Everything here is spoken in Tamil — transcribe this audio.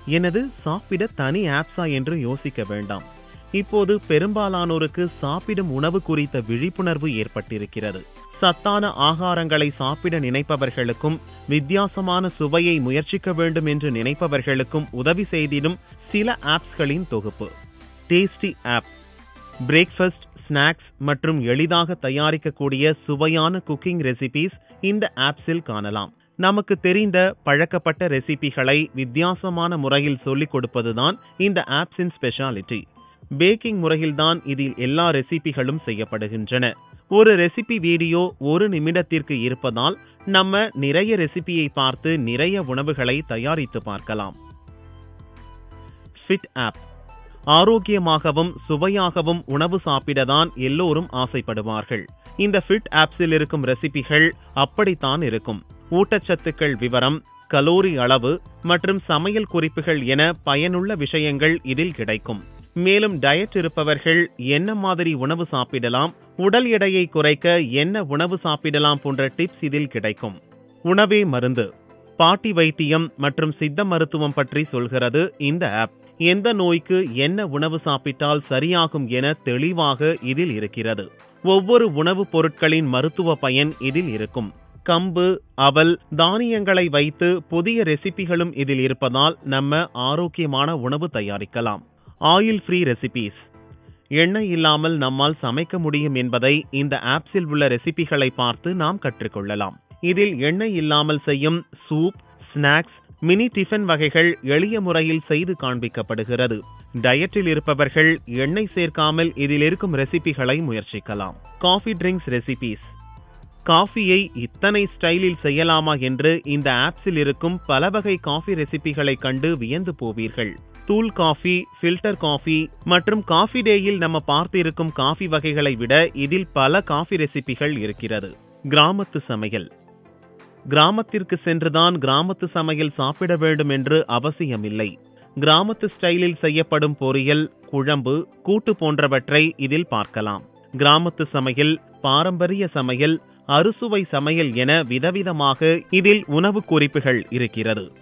எனது சாப்பிட தனி ஆப்ஸா என்று யோசிக்க வேண்டாம் இப்போது பெரும்பாலானோருக்கு சாப்பிடும் உணவு குறித்த விழிப்புணர்வு ஏற்பட்டிருக்கிறது சத்தான ஆகாரங்களை சாப்பிட நினைப்பவர்களுக்கும் வித்தியாசமான சுவையை முயற்சிக்க வேண்டும் என்று நினைப்பவர்களுக்கும் உதவி செய்திடும் சில ஆப்ஸ்களின் தொகுப்பு டேஸ்டி ஆப் பிரேக்ஃபாஸ்ட் ஸ்நாக்ஸ் மற்றும் எளிதாக தயாரிக்கக்கூடிய சுவையான குக்கிங் ரெசிபிஸ் இந்த ஆப்ஸில் காணலாம் நமக்கு தெரிந்த பழக்கப்பட்ட ரெசிபிகளை வித்தியாசமான முறையில் சொல்லிக் கொடுப்பதுதான் இந்த ஆப்ஸின் ஸ்பெஷாலிட்டி பேக்கிங் முறையில்தான் இதில் எல்லா ரெசிபிகளும் செய்யப்படுகின்றன ஒரு ரெசிபி வீடியோ ஒரு நிமிடத்திற்கு இருப்பதால் நம்ம நிறைய ரெசிபியை பார்த்து நிறைய உணவுகளை தயாரித்து பார்க்கலாம் ஃபிட் ஆப் ஆரோக்கியமாகவும் சுவையாகவும் உணவு சாப்பிடதான் எல்லோரும் ஆசைப்படுவார்கள் இந்த ஃபிட் ஆப்ஸில் இருக்கும் ரெசிபிகள் அப்படித்தான் இருக்கும் ஊட்டச்சத்துக்கள் விவரம் கலோரி அளவு மற்றும் சமையல் குறிப்புகள் என பயனுள்ள விஷயங்கள் இதில் கிடைக்கும் மேலும் டயட் இருப்பவர்கள் என்ன மாதிரி உணவு சாப்பிடலாம் உடல் எடையை குறைக்க என்ன உணவு சாப்பிடலாம் போன்ற டிப்ஸ் இதில் கிடைக்கும் உணவே மருந்து பாட்டி வைத்தியம் மற்றும் சித்த மருத்துவம் பற்றி சொல்கிறது இந்த ஆப் எந்த நோய்க்கு என்ன உணவு சாப்பிட்டால் சரியாகும் என தெளிவாக இதில் இருக்கிறது ஒவ்வொரு உணவுப் பொருட்களின் மருத்துவ பயன் இதில் இருக்கும் கம்பு அவல் தானியங்களை வைத்து புதிய ரெசிபிகளும் இதில் இருப்பதால் நம்ம ஆரோக்கியமான உணவு தயாரிக்கலாம் ஆயில் ஃப்ரீ ரெசிபிஸ் எண்ணெய் இல்லாமல் நம்மால் சமைக்க முடியும் என்பதை இந்த ஆப்ஸில் உள்ள ரெசிபிகளை பார்த்து நாம் கற்றுக்கொள்ளலாம் இதில் எண்ணெய் இல்லாமல் செய்யும் சூப் ஸ்நாக்ஸ் மினி டிஃபன் வகைகள் எளிய முறையில் செய்து காண்பிக்கப்படுகிறது டயட்டில் இருப்பவர்கள் எண்ணெய் சேர்க்காமல் இதில் இருக்கும் ரெசிபிகளை முயற்சிக்கலாம் காஃபி ட்ரிங்க்ஸ் ரெசிபிஸ் காஃபியை இத்தனை ஸ்டைலில் செய்யலாமா என்று இந்த ஆப்ஸில் இருக்கும் பல வகை காஃபி ரெசிபிகளை கண்டு வியந்து போவீர்கள் தூள் காஃபி ஃபில்டர் காஃபி மற்றும் காஃபி டேயில் நம்ம பார்த்திருக்கும் காஃபி வகைகளை விட இதில் பல காஃபி ரெசிபிகள் இருக்கிறது கிராமத்து சமையல் கிராமத்திற்கு சென்றுதான் கிராமத்து சமையல் சாப்பிட வேண்டும் என்று அவசியமில்லை கிராமத்து ஸ்டைலில் செய்யப்படும் பொரியல் குழம்பு கூட்டு போன்றவற்றை இதில் பார்க்கலாம் கிராமத்து சமையல் பாரம்பரிய சமையல் அறுசுவை சமையல் என விதவிதமாக இதில் உணவு குறிப்புகள் இருக்கிறது